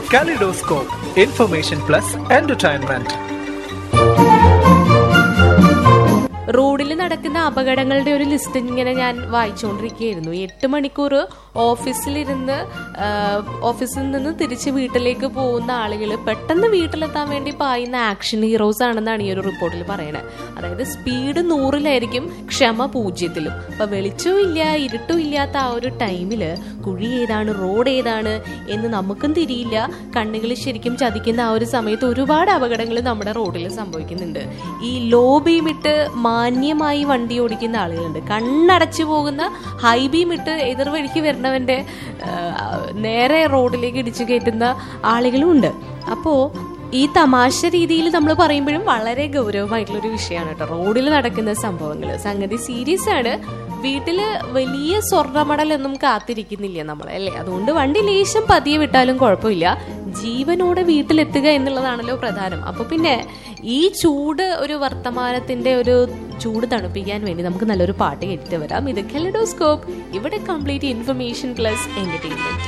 Kaleidoscope, information plus entertainment. റോഡിൽ നടക്കുന്ന അപകടങ്ങളുടെ ഒരു ലിസ്റ്റ് ഇങ്ങനെ ഞാൻ വായിച്ചുകൊണ്ടിരിക്കുകയായിരുന്നു എട്ട് മണിക്കൂർ ഓഫീസിലിരുന്ന് ആ, ഓഫീസിൽ നിന്ന് തിരിച്ച് വീട്ടിലേക്ക് പോകുന്ന ആളുകൾ പെട്ടെന്ന് വീട്ടിലെത്താൻ വേണ്ടി പായുന്ന ആക്ഷൻ ഹീറോസ് ആണെന്നാണ് ഈ ഒരു റിപ്പോർട്ടിൽ പറയണത് അതായത് സ്പീഡ് നൂറിലായിരിക്കും ക്ഷമ പൂജ്യത്തിലും അപ്പൊ വെളിച്ചവും ഇല്ല ഇരുട്ടും ഇല്ലാത്ത ആ ഒരു ടൈമില് കുഴി ഏതാണ് റോഡ് ഏതാണ് എന്ന് നമുക്കും തിരിയില്ല കണ്ണുകൾ ശരിക്കും ചതിക്കുന്ന ആ ഒരു സമയത്ത് ഒരുപാട് അപകടങ്ങൾ നമ്മുടെ റോഡിൽ സംഭവിക്കുന്നുണ്ട് ഈ ലോ ബീം ഇട്ട് മാന്യമായി വണ്ടി ഓടിക്കുന്ന ആളുകളുണ്ട് കണ്ണടച്ചു പോകുന്ന ഹൈ ബീം ഇട്ട് എതിർവഴിക്ക് വരുന്നവന്റെ ആ, നേരെ റോഡിലേക്ക് ഇടിച്ചു കയറ്റുന്ന ആളുകളും ഉണ്ട് അപ്പോ ഈ തമാശ രീതിയിൽ നമ്മൾ പറയുമ്പോഴും വളരെ ഗൗരവമായിട്ടുള്ള ഒരു വിഷയമാണ് കേട്ടോ റോഡിൽ നടക്കുന്ന സംഭവങ്ങൾ സംഗതി സീരിയസ് ആണ് വീട്ടില് വലിയ സ്വർണ്ണമടലൊന്നും കാത്തിരിക്കുന്നില്ല നമ്മൾ അല്ലേ അതുകൊണ്ട് വണ്ടി ലേശം പതിയെ വിട്ടാലും കുഴപ്പമില്ല ജീവനോടെ വീട്ടിലെത്തുക എന്നുള്ളതാണല്ലോ പ്രധാനം അപ്പൊ പിന്നെ ഈ ചൂട് ഒരു വർത്തമാനത്തിന്റെ ഒരു ചൂട് തണുപ്പിക്കാൻ വേണ്ടി നമുക്ക് നല്ലൊരു പാട്ട് കേട്ടിട്ട് വരാം ഇത് കെലഡോസ്കോപ്പ് ഇവിടെ കംപ്ലീറ്റ് ഇൻഫർമേഷൻ പ്ലസ് എന്റർടൈൻമെന്റ്